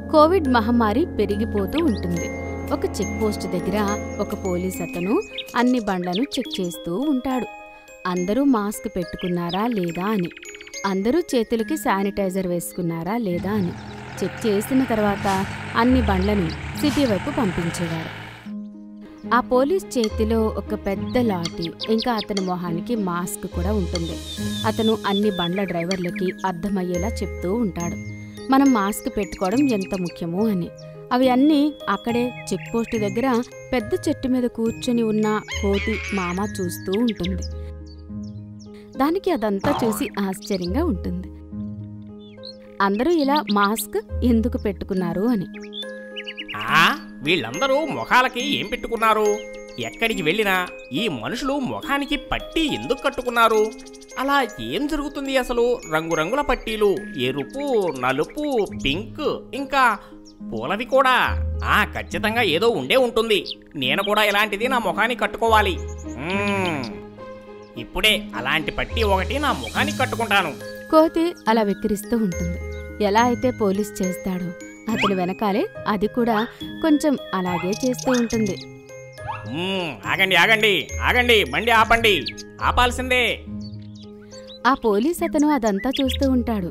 Covid మహమ్మారి పెరిగిపోతూ ఉంటుంది ఒక చెక్ పోస్ట్ దగ్గర ఒక పోలీస్ అతను అన్ని బండ్లను చెక్ చేస్తూ ఉంటాడు అందరూ మాస్క్ పెట్టుకున్నారా లేదా అని అందరూ చేతులకి శానిటైజర్ వేసుకున్నారా లేదా అని చెక్ చేసిన తర్వాత అన్ని బండ్లను సిటీ వైపు పంపించేవారు ఆ పోలీస్ చేతిలో ఒక పెద్ద లాఠీ ఇంకా అతని మొహానికి మాస్క్ కూడా ఉంటుంది అతను అన్ని బండ్ల డ్రైవర్లకి అర్థమయ్యేలా చెప్తూ ఉంటాడు మనం మాస్క్ పెట్టుకోవడం ఎంత ముఖ్యమో అని అవి అన్నీ అక్కడే చెక్ పోస్ట్ దగ్గర పెద్ద చెట్టు మీద కూర్చొని ఉన్న కోతి మామ చూస్తూ ఉంటుంది దానికి అదంతా చూసి ఆశ్చర్యంగా ఉంటుంది అందరూ ఇలా మాస్క్ ఎందుకు పెట్టుకున్నారు అని ఆ వీళ్ళందరూ ముఖాలకి ఏం పెట్టుకున్నారు ఎక్కడికి వెళ్ళినా ఈ మనుషులు ముఖానికి పట్టీ ఎందుకు కట్టుకున్నారు అలా ఏం జరుగుతుంది అసలు రంగురంగుల పట్టీలు ఎరుపు నలుపు పింక్ ఇంకా పూలవి కూడా ఆ ఖచ్చితంగా ఏదో ఉండే ఉంటుంది నేను కూడా ఇలాంటిది నా ముఖానికి కట్టుకోవాలి మ్మ్. ఇప్పుడే అలాంటి పట్టీ ఒకటి నా ముఖానికి కట్టుకుంటాను కోతి అలా వెక్కిరిస్తూ ఉంటుంది ఎలా అయితే పోలీస్ చేస్తాడో అతని వెనకాలే అది కూడా కొంచెం అలాగే చేస్తూ ఉంటుంది మ్మ్, ఆగండి ఆగండి ఆగండి బండి ఆపండి ఆపాల్సిందే ఆ పోలీస్ అతను అదంతా చూస్తూ ఉంటాడు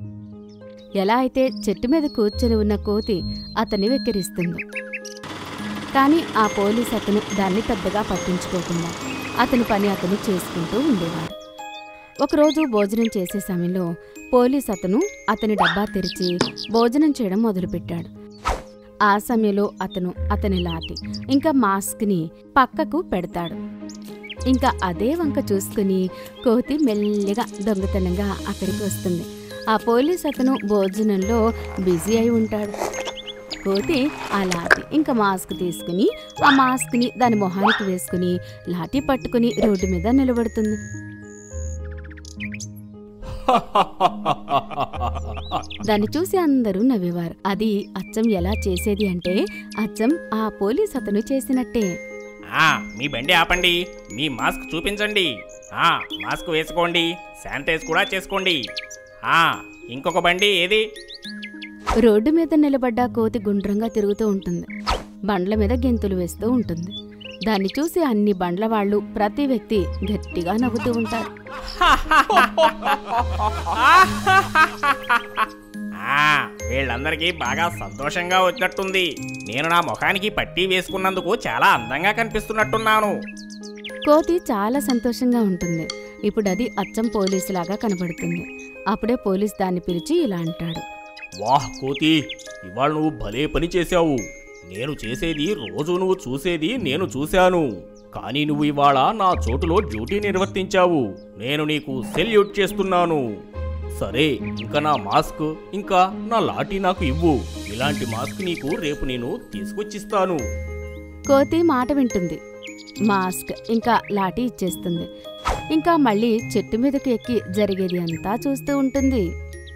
ఎలా అయితే చెట్టు మీద కూర్చొని ఉన్న కోతి అతన్ని వెక్కిరిస్తుంది కానీ ఆ పోలీస్ అతను దాన్ని పెద్దగా పట్టించుకోకుండా అతని పని అతను చేసుకుంటూ ఉండేవాడు ఒకరోజు భోజనం చేసే సమయంలో పోలీస్ అతను అతని డబ్బా తెరిచి భోజనం చేయడం మొదలుపెట్టాడు ఆ సమయంలో అతను అతని లాటి ఇంకా మాస్క్ని పక్కకు పెడతాడు ఇంకా అదే వంక చూసుకుని కోతి మెల్లిగా దొంగతనంగా అక్కడికి వస్తుంది ఆ పోలీస్ అతను భోజనంలో బిజీ అయి ఉంటాడు కోతి ఆ లాఠీ ఇంకా మాస్క్ తీసుకుని ఆ మాస్క్ని దాని మొహానికి వేసుకుని లాఠీ పట్టుకుని రోడ్డు మీద నిలబడుతుంది దాన్ని చూసి అందరూ నవ్వేవారు అది అచ్చం ఎలా చేసేది అంటే అచ్చం ఆ పోలీస్ అతను చేసినట్టే ఆ మీ బండి ఆపండి మీ మాస్క్ చూపించండి ఆ మాస్క్ వేసుకోండి శానిటైజ్ కూడా చేసుకోండి ఆ ఇంకొక బండి ఏది రోడ్డు మీద నిలబడ్డ కోతి గుండ్రంగా తిరుగుతూ ఉంటుంది బండ్ల మీద గెంతులు వేస్తూ ఉంటుంది దాన్ని చూసి అన్ని బండ్ల వాళ్ళు ప్రతి వ్యక్తి గట్టిగా నవ్వుతూ ఉంటారు ఆ వీళ్ళందరికీ బాగా సంతోషంగా వచ్చినట్టుంది నేను నా ముఖానికి పట్టీ వేసుకున్నందుకు చాలా అందంగా కనిపిస్తున్నట్టున్నాను కోతి చాలా సంతోషంగా ఉంటుంది ఇప్పుడు అది అచ్చం పోలీసులాగా కనబడుతుంది అప్పుడే పోలీస్ దాన్ని పిలిచి ఇలా అంటాడు వాహ్ కోతి ఇవాళ నువ్వు భలే పని చేశావు నేను చేసేది రోజు నువ్వు చూసేది నేను చూశాను కానీ నువ్వు ఇవాళ నా చోటులో డ్యూటీ నిర్వర్తించావు నేను నీకు సెల్యూట్ చేస్తున్నాను సరే ఇంకా నా మాస్క్ ఇంకా నా లాఠీ నాకు ఇవ్వు ఇలాంటి మాస్క్ నీకు రేపు నేను తీసుకొచ్చిస్తాను కోతి మాట వింటుంది మాస్క్ ఇంకా లాఠీ ఇచ్చేస్తుంది ఇంకా మళ్ళీ చెట్టు మీదకి ఎక్కి జరిగేది అంతా చూస్తూ ఉంటుంది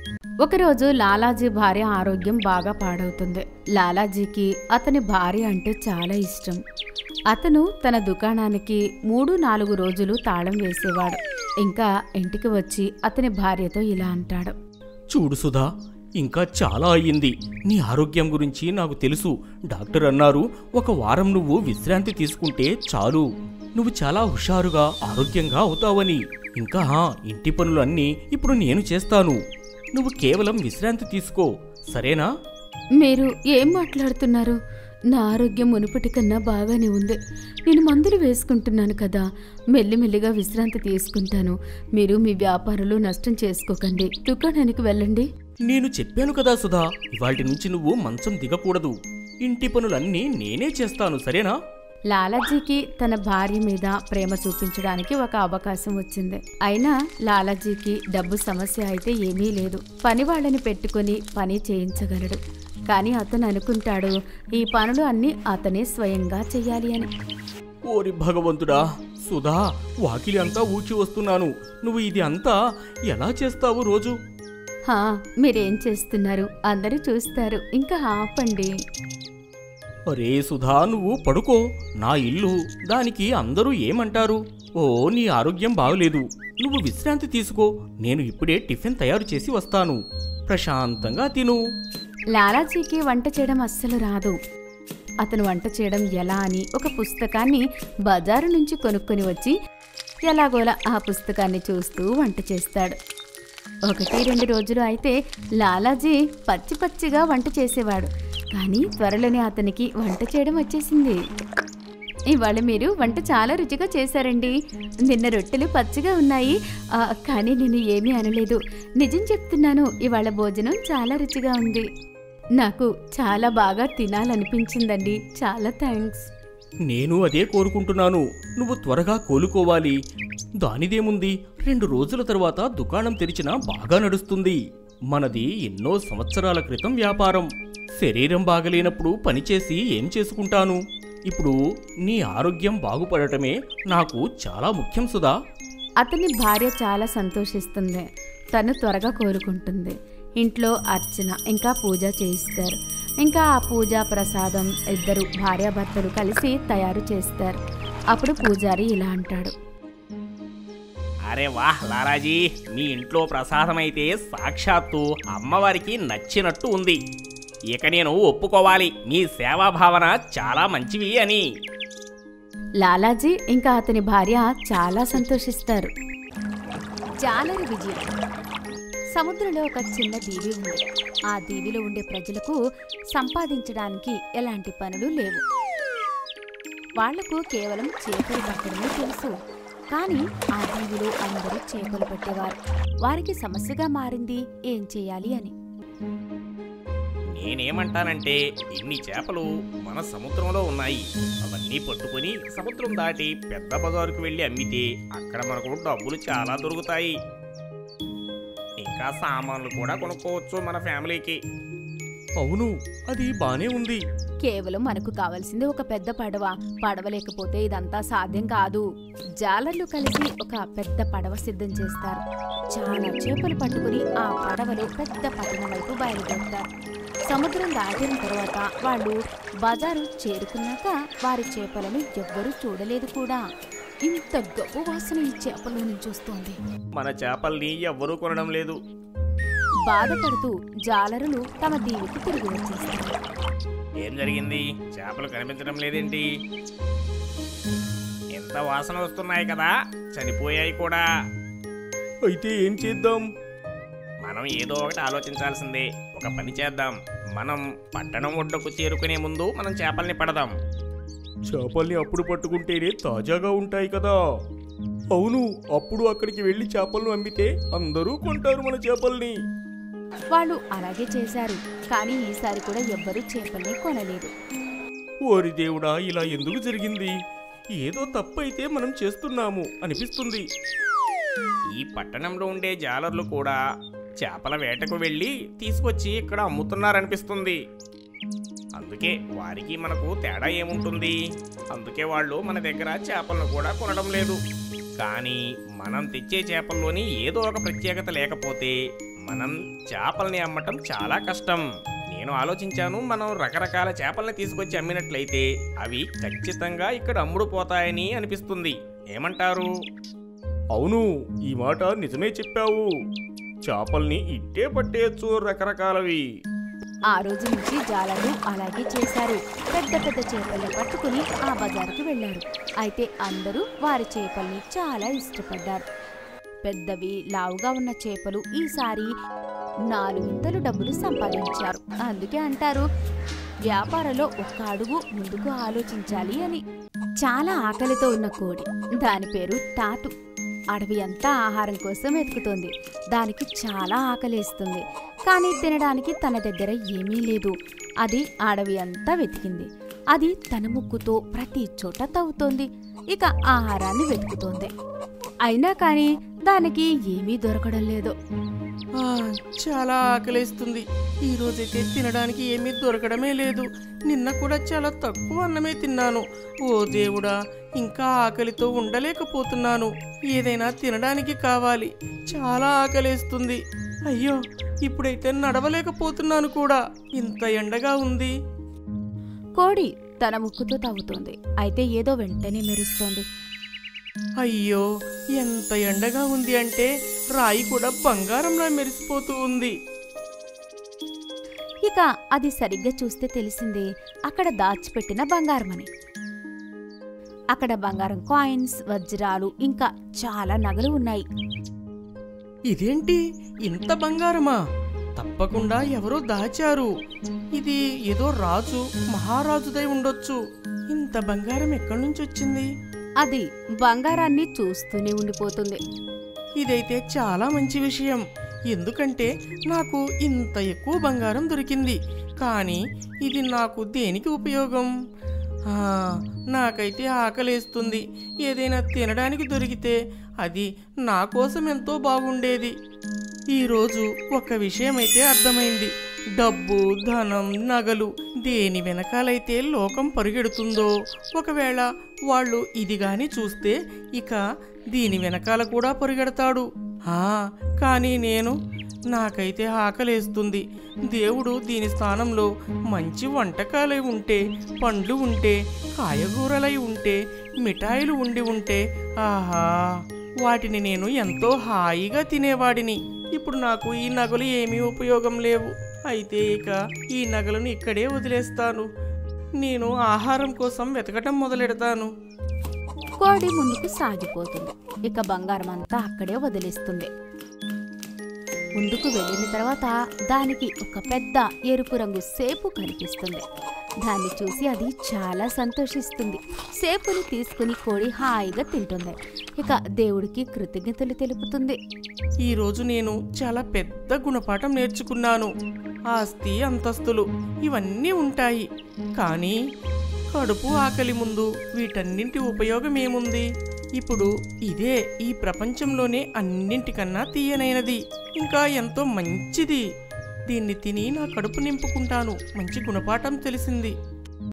ఒకరోజు లాలాజీ భార్య ఆరోగ్యం బాగా పాడవుతుంది లాలాజీకి అతని భార్య అంటే చాలా ఇష్టం అతను తన దుకాణానికి మూడు నాలుగు రోజులు తాళం వేసేవాడు ఇంకా ఇంటికి వచ్చి అతని భార్యతో ఇలా అంటాడు చూడు సుధా ఇంకా చాలా అయ్యింది నీ ఆరోగ్యం గురించి నాకు తెలుసు డాక్టర్ అన్నారు ఒక వారం నువ్వు విశ్రాంతి తీసుకుంటే చాలు నువ్వు చాలా హుషారుగా ఆరోగ్యంగా అవుతావని ఇంకా హా, ఇంటి పనులన్నీ ఇప్పుడు నేను చేస్తాను నువ్వు కేవలం విశ్రాంతి తీసుకో సరేనా మీరు ఏం మాట్లాడుతున్నారు నా ఆరోగ్యం మునుపటి కన్నా బాగానే ఉంది నేను మందులు వేసుకుంటున్నాను కదా మెల్లిమెల్లిగా విశ్రాంతి తీసుకుంటాను మీరు మీ వ్యాపారంలో నష్టం చేసుకోకండి దుకాణానికి వెళ్ళండి నేను చెప్పాను కదా సుధా ఇవాటి నుంచి నువ్వు మంచం దిగకూడదు ఇంటి పనులన్నీ నేనే చేస్తాను సరేనా లాలాజీకి తన భార్య మీద ప్రేమ చూపించడానికి ఒక అవకాశం వచ్చింది అయినా లాలాజీకి డబ్బు సమస్య అయితే ఏమీ లేదు పని వాళ్ళని పెట్టుకుని పని చేయించగలడు కానీ అతను అనుకుంటాడు ఈ పనులు అన్నీ అతనే స్వయంగా చెయ్యాలి అని ఓరి భగవంతుడా సుధా వాకిలి అంతా ఊడ్చి వస్తున్నాను నువ్వు ఇది అంతా ఎలా చేస్తావు రోజు హా మీరేం చేస్తున్నారు అందరూ చూస్తారు ఇంకా ఆపండి అరే సుధా నువ్వు పడుకో నా ఇల్లు దానికి అందరూ ఏమంటారు ఓ నీ ఆరోగ్యం బాగలేదు నువ్వు విశ్రాంతి తీసుకో నేను ఇప్పుడే టిఫిన్ తయారు చేసి వస్తాను ప్రశాంతంగా తిను లాలాజీకి వంట చేయడం అస్సలు రాదు అతను వంట చేయడం ఎలా అని ఒక పుస్తకాన్ని బజారు నుంచి కొనుక్కొని వచ్చి ఎలాగోలా ఆ పుస్తకాన్ని చూస్తూ వంట చేస్తాడు ఒకటి రెండు రోజులు అయితే లాలాజీ పచ్చి పచ్చిగా వంట చేసేవాడు కానీ త్వరలోనే అతనికి వంట చేయడం వచ్చేసింది ఇవాళ మీరు వంట చాలా రుచిగా చేశారండి నిన్న రొట్టెలు పచ్చిగా ఉన్నాయి ఆ, కానీ నేను ఏమీ అనలేదు నిజం చెప్తున్నాను ఇవాళ భోజనం చాలా రుచిగా ఉంది నాకు చాలా బాగా తినాలనిపించిందండి చాలా థ్యాంక్స్ నేను అదే కోరుకుంటున్నాను నువ్వు త్వరగా కోలుకోవాలి దానిదేముంది రెండు రోజుల తర్వాత దుకాణం తెరిచినా బాగా నడుస్తుంది మనది ఎన్నో సంవత్సరాల క్రితం వ్యాపారం శరీరం బాగలేనప్పుడు పనిచేసి ఏం చేసుకుంటాను ఇప్పుడు నీ ఆరోగ్యం బాగుపడటమే నాకు చాలా ముఖ్యం సుధా అతని భార్య చాలా సంతోషిస్తుంది తను త్వరగా కోరుకుంటుంది ఇంట్లో అర్చన ఇంకా పూజ చేయిస్తారు ఇంకా ఆ పూజ ప్రసాదం ఇద్దరు భార్యాభర్తలు కలిసి తయారు చేస్తారు అప్పుడు పూజారి ఇలా అంటాడు అరే వాహ్ లాలాజీ మీ ఇంట్లో ప్రసాదం అయితే సాక్షాత్తు అమ్మవారికి నచ్చినట్టు ఉంది ఇక నేను ఒప్పుకోవాలి మీ సేవా భావన చాలా మంచివి అని లాలాజీ ఇంకా అతని భార్య చాలా సంతోషిస్తారు జాలరి విజయం సముద్రంలో ఒక చిన్న దీవి ఉంది ఆ దీవిలో ఉండే ప్రజలకు సంపాదించడానికి ఎలాంటి పనులు లేవు వాళ్లకు కేవలం చేపలు పట్టడమే తెలుసు కానీ ఆ దీవిలో అందరూ చేపలు పట్టేవారు వారికి సమస్యగా మారింది ఏం చేయాలి అని నేనేమంటానంటే ఇన్ని చేపలు మన సముద్రంలో ఉన్నాయి అవన్నీ పట్టుకొని సముద్రం దాటి పెద్ద బజారుకు వెళ్ళి అమ్మితే అక్కడ మనకు డబ్బులు చాలా దొరుకుతాయి ఇంకా సామాన్లు కూడా కొనుక్కోవచ్చు మన ఫ్యామిలీకి అవును అది బానే ఉంది కేవలం మనకు కావాల్సింది ఒక పెద్ద పడవ పడవ లేకపోతే ఇదంతా సాధ్యం కాదు జాలర్లు కలిసి ఒక పెద్ద పడవ సిద్ధం చేస్తారు చాలా చేపలు పట్టుకుని ఆ పడవలో పెద్ద పట్టణం వైపు బయలుదేరుతారు సముద్రం దాటిన తర్వాత వాళ్ళు బజారు చేరుకున్నాక వారి చేపలను ఎవ్వరూ చూడలేదు కూడా ఇంత గొప్ప వాసన ఈ చేపల నుంచి వస్తోంది మన చేపల్ని ఎవ్వరూ కొనడం లేదు బాధపడుతూ జాలరులు తమ దీవికి తిరిగి వచ్చేస్తారు ఏం జరిగింది చేపలు కనిపించడం లేదేంటి ఎంత వాసన వస్తున్నాయి కదా చనిపోయాయి కూడా అయితే ఏం చేద్దాం మనం ఏదో ఒకటి ఆలోచించాల్సిందే ఒక పని చేద్దాం మనం పట్టణం ఒడ్డుకు చేరుకునే ముందు మనం చేపల్ని పడదాం చేపల్ని అప్పుడు పట్టుకుంటేనే తాజాగా ఉంటాయి కదా అవును అప్పుడు అక్కడికి వెళ్ళి చేపలను అమ్మితే అందరూ కొంటారు మన చేపల్ని వాళ్ళు అలాగే చేశారు కానీ ఈసారి కూడా ఎవ్వరూ చేపల్ని కొనలేదు ఓరి దేవుడా ఇలా ఎందుకు జరిగింది ఏదో తప్పు అయితే మనం చేస్తున్నాము అనిపిస్తుంది ఈ పట్టణంలో ఉండే జాలర్లు కూడా చేపల వేటకు వెళ్ళి తీసుకొచ్చి ఇక్కడ అమ్ముతున్నారనిపిస్తుంది అందుకే వారికి మనకు తేడా ఏముంటుంది అందుకే వాళ్ళు మన దగ్గర చేపలను కూడా కొనడం లేదు కానీ మనం తెచ్చే చేపల్లోని ఏదో ఒక ప్రత్యేకత లేకపోతే మనం చేపల్ని అమ్మటం చాలా కష్టం నేను ఆలోచించాను మనం రకరకాల చేపల్ని తీసుకొచ్చి అమ్మినట్లయితే అవి ఖచ్చితంగా ఇక్కడ అమ్ముడు పోతాయని అనిపిస్తుంది ఏమంటారు అవును ఈ మాట నిజమే చెప్పావు చేపల్ని ఇట్టే పట్టేయచ్చు రకరకాలవి ఆ రోజు నుంచి జాలర్లు అలాగే చేశారు పెద్ద పెద్ద చేపల్ని పట్టుకుని ఆ బజారుకు వెళ్లారు అయితే అందరూ వారి చేపల్ని చాలా ఇష్టపడ్డారు పెద్దవి లావుగా ఉన్న చేపలు ఈసారి నాలుగింతలు డబ్బులు సంపాదించారు అందుకే అంటారు వ్యాపారంలో ఒక్క అడుగు ముందుకు ఆలోచించాలి అని చాలా ఆకలితో ఉన్న కోడి దాని పేరు టాటు అడవి అంతా ఆహారం కోసం వెతుకుతోంది దానికి చాలా ఆకలేస్తుంది కానీ తినడానికి తన దగ్గర ఏమీ లేదు అది అడవి అంతా వెతికింది అది తన ముక్కుతో ప్రతి చోట తవ్వుతోంది ఇక ఆహారాన్ని వెతుకుతోంది అయినా కానీ దానికి ఏమీ దొరకడం లేదు ఆ, చాలా ఆకలేస్తుంది ఈ రోజైతే తినడానికి ఏమీ దొరకడమే లేదు నిన్న కూడా చాలా తక్కువ అన్నమే తిన్నాను ఓ దేవుడా ఇంకా ఆకలితో ఉండలేకపోతున్నాను ఏదైనా తినడానికి కావాలి చాలా ఆకలేస్తుంది అయ్యో ఇప్పుడైతే నడవలేకపోతున్నాను కూడా ఇంత ఎండగా ఉంది కోడి తన ముక్కుతో తవ్వుతోంది అయితే ఏదో వెంటనే మెరుస్తోంది అయ్యో ఎంత ఎండగా ఉంది అంటే రాయి కూడా బంగారంలా మెరిసిపోతూ ఉంది ఇక అది సరిగ్గా చూస్తే తెలిసింది అక్కడ దాచిపెట్టిన బంగారమని అక్కడ బంగారం కాయిన్స్ వజ్రాలు ఇంకా చాలా నగలు ఉన్నాయి ఇదేంటి ఇంత బంగారమా తప్పకుండా ఎవరో దాచారు ఇది ఏదో రాజు మహారాజుదై ఉండొచ్చు ఇంత బంగారం ఎక్కడి నుంచి వచ్చింది అది బంగారాన్ని చూస్తూనే ఉండిపోతుంది ఇదైతే చాలా మంచి విషయం ఎందుకంటే నాకు ఇంత ఎక్కువ బంగారం దొరికింది కానీ ఇది నాకు దేనికి ఉపయోగం ఆ, నాకైతే ఆకలేస్తుంది ఏదైనా తినడానికి దొరికితే అది నా కోసం ఎంతో బాగుండేది ఈరోజు ఒక విషయం అయితే అర్థమైంది డబ్బు ధనం నగలు దేని వెనకాలైతే లోకం పరుగెడుతుందో ఒకవేళ వాళ్ళు ఇది గాని చూస్తే ఇక దీని వెనకాల కూడా పరుగెడతాడు ఆ, కానీ నేను నాకైతే ఆకలేస్తుంది దేవుడు దీని స్థానంలో మంచి వంటకాలై ఉంటే పండ్లు ఉంటే కాయగూరలై ఉంటే మిఠాయిలు ఉండి ఉంటే ఆహా వాటిని నేను ఎంతో హాయిగా తినేవాడిని ఇప్పుడు నాకు ఈ నగలు ఏమీ ఉపయోగం లేవు అయితే ఇక ఈ నగలను ఇక్కడే వదిలేస్తాను నేను ఆహారం కోసం వెతకటం మొదలెడతాను కోడి ముందుకు సాగిపోతుంది ఇక బంగారం అంతా అక్కడే వదిలేస్తుంది ముందుకు వెళ్ళిన తర్వాత దానికి ఒక పెద్ద ఎరుపు రంగు సేపు కనిపిస్తుంది దాన్ని చూసి అది చాలా సంతోషిస్తుంది సేపుని తీసుకుని కోడి హాయిగా తింటుంది ఇక దేవుడికి కృతజ్ఞతలు తెలుపుతుంది ఈరోజు నేను చాలా పెద్ద గుణపాఠం నేర్చుకున్నాను ఆస్తి అంతస్తులు ఇవన్నీ ఉంటాయి కానీ కడుపు ఆకలి ముందు వీటన్నింటి ఉపయోగం ఏముంది ఇప్పుడు ఇదే ఈ ప్రపంచంలోనే అన్నింటికన్నా తీయనైనది ఇంకా ఎంతో మంచిది దీన్ని తిని నా కడుపు నింపుకుంటాను మంచి గుణపాఠం తెలిసింది